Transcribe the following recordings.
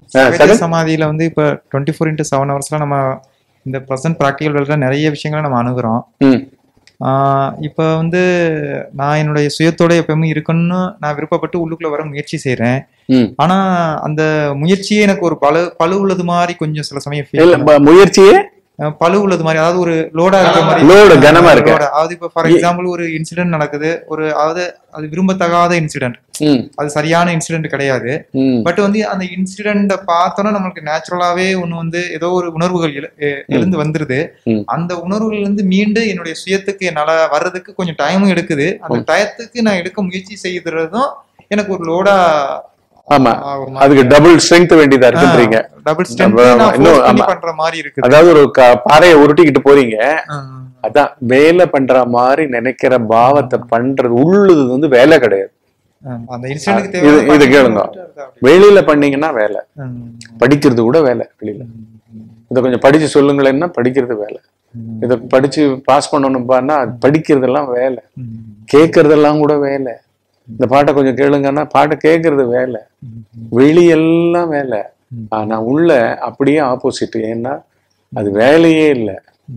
சகஜ சகஜ- சமாதியில வந்து இப்ப டுவெண்ட்டி ஃபோர் இன்ட்டு செவன் ஹவர்ஸ்ல நம்ம இந்த ப்ரெசன்ட் ப்ராக்டிகல் வேர்ல்ட்ல நிறைய விஷயங்களை நம்ம அணுகுறோம் ம் ஆஹ் இப்ப வந்து நான் என்னுடைய சுயத்தோட எப்பவுமே இருக்கணும்னு நான் விருப்பப்பட்டு உள்ளுக்குள்ள வர முயற்சி செய்றேன் ம் ஆனா அந்த முயற்சியே எனக்கு ஒரு பழு பழு உள்ளது மாதிரி கொஞ்சம் சில சமயம் feel இல்ல ப- முயற்சியே அஹ் பளு உள்ளது மாதிரி அதாவது ஒரு லோடா இருக்க மாதிரி Load, கனமா இருக்கு. Load. அதாவது இப்ப ஃபார் எக்ஸாம்பிள் ஒரு இன்சிடென்ட் நடக்குது ஒரு அதாவது அது விரும்பத்தகாத இன்சிடென்ட் ம் அது சரியான இன்சிடென்ட் கிடையாது ம் பட் வந்து அந்த இன்சிடென்ட பார்த்தோன்னா நம்மளுக்கு நேச்சுரலாவே ஒண்ணு வந்து ஏதோ ஒரு உணர்வுகள் எழு- எ- எழுந்து வந்துருது ம். அந்த உணர்வுகள் இருந்து மீண்டு என்னுடைய சுயத்துக்கு என்னால வர்றதுக்கு கொஞ்சம் டைமும் எடுக்குது அந்த டயத்துக்கு நான் எடுக்க முயற்சி செய்யறதும் எனக்கு ஒரு லோடா ஆமா அதுக்கு டபுள் ஸ்ட்ரென்த் வேண்டியதா இருக்குன்றீங்க டபுள் ஸ்ட்ரென்த் நம்ம நான் இன்னும் force பண்ணி ஆமா. பண்ற மாதிரி இருக்குது அதாவது ஒரு க- பாறையை உருட்டிக்கிட்டு போறீங்க ஆஹ் அதான் வேலை பண்ற மாதிரி நினைக்கிற பாவத்தை பண்றது உள்ளது வந்து வேலை கிடையாது ஆஹ் அந்த இன்சிடென்ட்க்கு இது தேவை இது கேளுங்க வெளியில பண்ணீங்கன்னா வேலை ம். படிக்கிறது கூட வேலை வெளியில இதை கொஞ்சம் படிச்சு சொல்லுங்களேன்னா படிக்கிறது வேலை இதை படிச்சு பாஸ் பண்ணணும்பான்னா அது படிக்கிறதெல்லாம் வேலை ம். கேட்கறதெல்லாம் கூட வேலை இந்த பாட்டை கொஞ்சம் கேளுங்கன்னா பாட்டை கேட்கறது வேலை வெளியெல்லாம் வேலை ஆனா உள்ள அப்படியே ஆப்போசிட் ஏன்னா அது வேலையே இல்லை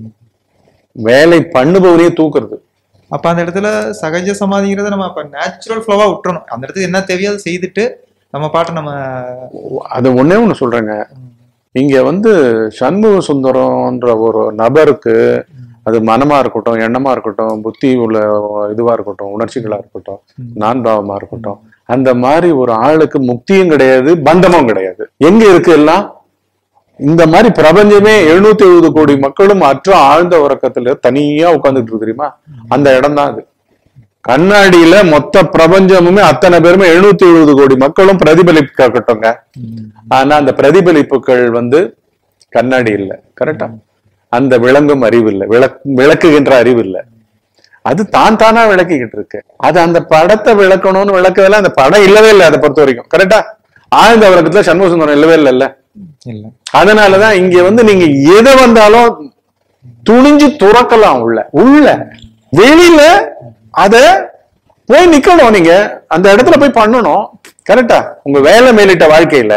வேலை பண்ணுபவரையே தூக்குறது அப்ப அந்த இடத்துல சகஜ சமாதிங்கிறத நம்ம அப்ப நேச்சுரல் ஃப்ளோவா விட்டுறணும் அந்த இடத்துக்கு என்ன தேவையோ அதை செய்துட்டு நம்ம பாட்டை நம்ம அது ஒண்ணே ஒண்ணு சொல்றேங்க இங்க வந்து சண்முக சுந்தரம்ன்ற ஒரு நபருக்கு அது மனமா இருக்கட்டும் எண்ணமா இருக்கட்டும் புத்தி உள்ள இதுவா இருக்கட்டும் உணர்ச்சிகளா இருக்கட்டும் நான் பாவமா இருக்கட்டும் அந்த மாதிரி ஒரு ஆளுக்கு முக்தியும் கிடையாது பந்தமும் கிடையாது எங்க இருக்கு எல்லாம் இந்த மாதிரி பிரபஞ்சமே எழுநூத்தி எழுபது கோடி மக்களும் அற்ற ஆழ்ந்த உறக்கத்துல தனியா உட்கார்ந்துட்டு இருக்கு தெரியுமா அந்த இடம் தான் அது கண்ணாடியில மொத்த பிரபஞ்சமுமே அத்தனை பேருமே எழுநூத்தி எழுபது கோடி மக்களும் பிரதிபலிக்கட்டுங்க ஆனா அந்த பிரதிபலிப்புகள் வந்து கண்ணாடி இல்லை கரெக்டா அந்த விளங்கும் அறிவு இல்லை விளக் விளக்குகின்ற அறிவு இல்லை அது தான் தானா விளக்கிக்கிட்டு இருக்கு அது அந்த படத்தை விளக்கணும்னு விளக்கவே அந்த படம் இல்லவே இல்லை அதை பொறுத்த வரைக்கும் கரெக்டா ஆழ்ந்த விளக்கத்துல சண்முக சுந்தரம் இல்லவே இல்லைல்ல இல்ல அதனாலதான் இங்க வந்து நீங்க எதை வந்தாலும் துணிஞ்சு துறக்கலாம் உள்ள உள்ள வெளியில அத போய் நிக்கணும் நீங்க அந்த இடத்துல போய் பண்ணணும் கரெக்டா உங்க வேலை மேலிட்ட வாழ்க்கையில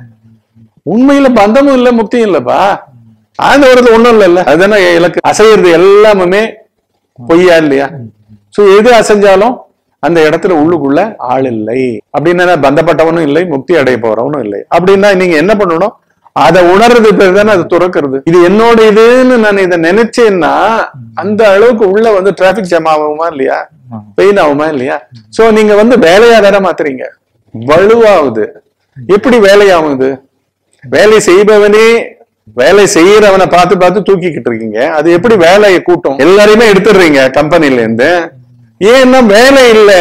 உண்மையில பந்தமும் இல்ல முக்தியும் இல்லப்பா ஆழ்ந்த வருது ஒண்ணும் இல்லைல்ல அதுதானே இலக்கு அசைறது எல்லாமே பொய்யா இல்லையா சோ எது அசைஞ்சாலும் அந்த இடத்துல உள்ளுக்குள்ள ஆள் இல்லை அப்படின்னா பந்தப்பட்டவனும் இல்லை முக்தி அடைய போறவனும் இல்லை அப்படின்னா நீங்க என்ன பண்ணணும் அதை உணர்றது பேர் தானே அது துறக்கிறது இது என்னோட இதுன்னு நான் இதை நினைச்சேன்னா அந்த அளவுக்கு உள்ள வந்து டிராபிக் ஜாம் ஆகுமா இல்லையா பெயின் ஆகுமா இல்லையா சோ நீங்க வந்து வேலையா தானே மாத்துறீங்க வலுவாகுது எப்படி வேலையாகுது வேலை செய்பவனே வேலை செய்யறவனை பார்த்து பார்த்து தூக்கிக்கிட்டு இருக்கீங்க அது எப்படி வேலையை கூட்டும் எல்லாரையுமே எடுத்துடுறீங்க கம்பெனில இருந்து ஏன்னா வேலை இல்ல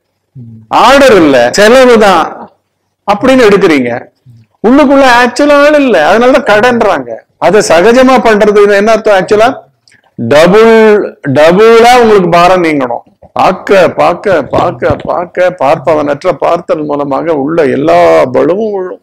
ஆர்டர் இல்ல செலவு தான் அப்படின்னு எடுக்கிறீங்க உள்ளுக்குள்ள ஆக்சுவலா ஆள் இல்ல அதனாலதான் கடன்றாங்க அதை சகஜமா பண்றது இது என்ன அர்த்தம் ஆக்சுவலா டபுள் டபுளா உங்களுக்கு பாரம் நீங்கணும் பார்க்க பார்க்க பார்க்க பார்க்க பார்ப்பவனற்ற பார்த்தல் மூலமாக உள்ள எல்லா பலுவும் விழும்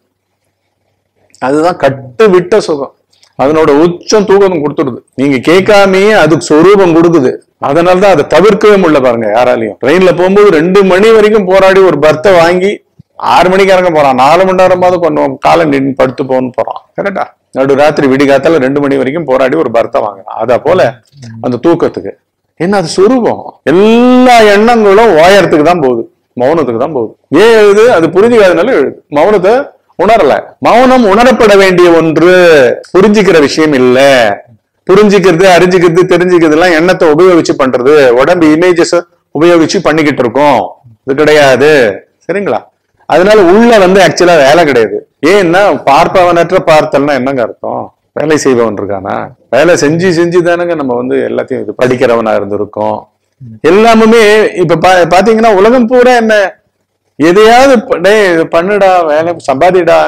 அதுதான் கட்டு விட்ட சுகம் அதனோட உச்சம் தூக்கம் கொடுத்துடுது நீங்க கேட்காமயே அதுக்கு சொரூபம் கொடுக்குது அதனாலதான் அதை தவிர்க்கவே முடியல பாருங்க யாராலையும் ட்ரெயின்ல போகும்போது ரெண்டு மணி வரைக்கும் போராடி ஒரு பர்த்தை வாங்கி ஆறு மணிக்கு இறங்க போறான் நாலு மணி நேரமாவது கொஞ்சம் காலை நின்று படுத்து போன்னு போறான் கரெக்டா நடு ராத்திரி விடிகாத்தால ரெண்டு மணி வரைக்கும் போராடி ஒரு பர்த்தை வாங்குறான் அத போல அந்த தூக்கத்துக்கு என்ன அது சொரூபம் எல்லா எண்ணங்களும் ஓயறதுக்கு தான் போகுது மௌனத்துக்கு தான் போகுது ஏன் எழுது அது புரிஞ்சுக்காதனால எழுது மௌனத்தை உணரல மௌனம் உணரப்பட வேண்டிய ஒன்று புரிஞ்சுக்கிற விஷயம் இல்ல புரிஞ்சுக்கிறது அறிஞ்சுக்கிறது தெரிஞ்சுக்கிறது எல்லாம் எண்ணத்தை உபயோகிச்சு பண்றது உடம்பு இமேஜஸ் உபயோகிச்சு பண்ணிக்கிட்டு இருக்கோம் இது கிடையாது சரிங்களா அதனால உள்ள வந்து ஆக்சுவலா வேலை கிடையாது ஏன்னா பார்ப்பவனற்ற பார்த்தல்னா என்னங்க அர்த்தம் வேலை செய்பவன் இருக்கானா வேலை செஞ்சு செஞ்சு தானங்க நம்ம வந்து எல்லாத்தையும் இது படிக்கிறவனா இருந்திருக்கோம் எல்லாமுமே இப்ப பா பாத்தீங்கன்னா உலகம் பூரா என்ன எதையாவது ப- டேய் இது பண்ணுடா வேலை சம்பாதிடா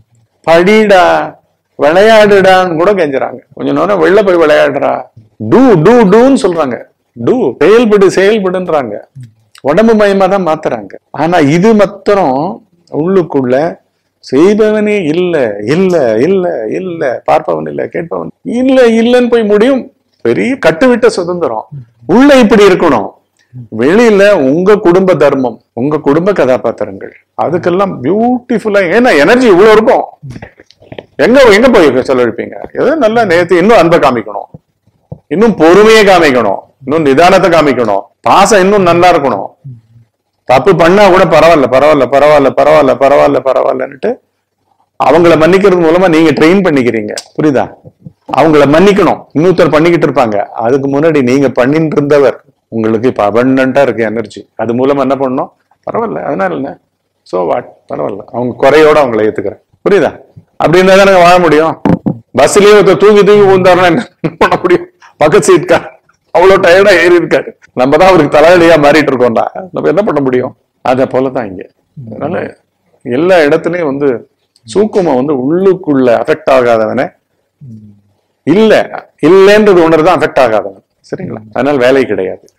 படிடா விளையாடுடான்னு கூட கெஞ்சுறாங்க கொஞ்ச நேரம் வெளில போய் விளையாடுறா டூ டூ டூன்னு சொல்றாங்க டூ செயல்படு செயல்படுன்றாங்க உடம்பு மயமா தான் மாத்துறாங்க ஆனா இது மாத்திரம் உள்ளுக்குள்ள செய்பவனே இல்ல இல்ல இல்ல இல்ல பார்ப்பவன் இல்ல கேட்பவன் இல்ல இல்லன்னு போய் முடியும் பெரிய கட்டுவிட்ட சுதந்திரம் உள்ள இப்படி இருக்கணும் வெளியில உங்க குடும்ப தர்மம் உங்க குடும்ப கதாபாத்திரங்கள் அதுக்கெல்லாம் பியூட்டிஃபுல்லா ஏன்னா எனர்ஜி இவ்வளவு இருக்கும் எங்க எங்க போய் செலவழிப்பீங்க ஏதோ நல்லா நேத்து இன்னும் அன்பை காமிக்கணும் இன்னும் பொறுமையை காமிக்கணும் இன்னும் நிதானத்தை காமிக்கணும் பாசம் இன்னும் நல்லா இருக்கணும் தப்பு பண்ணா கூட பரவாயில்ல பரவாயில்ல பரவாயில்ல பரவாயில்ல பரவாயில்ல பரவாயில்லன்னுட்டு அவங்கள மன்னிக்கிறது மூலமா நீங்க ட்ரெயின் பண்ணிக்கிறீங்க புரியுதா அவங்கள மன்னிக்கணும் இன்னொருத்தர் பண்ணிக்கிட்டு இருப்பாங்க அதுக்கு முன்னாடி நீங்க பண்ணிட்டு இருந்தவர் உங்களுக்கு இப்ப அபண்டா இருக்கு எனர்ஜி அது மூலமா என்ன பண்ணணும் பரவாயில்ல அதனால என்ன சோ வாட் பரவாயில்ல அவங்க குறையோட அவங்கள ஏத்துக்கிறேன் புரியுதா அப்படி இருந்தா தானே வாழ முடியும் பஸ்லயே ஒருத்தர் தூக்கி தூக்கி பூந்தாருன்னா என்ன பண்ண முடியும் பக்கத்து சீட்கா அவ்வளவு டயர்டா ஏறி இருக்காரு நம்ம தான் அவருக்கு தலைவலியா மாறிட்டு இருக்கோம்டா நம்ம என்ன பண்ண முடியும் அத போலதான் இங்க அதனால எல்லா இடத்துலயும் வந்து சூக்குமம் வந்து உள்ளுக்குள்ள அஃபெக்ட் ஆகாதவனே இல்ல இல்லைன்றது ஒன்று தான் அஃபெக்ட் ஆகாதவன் சரிங்களா அதனால வேலை கிடையாது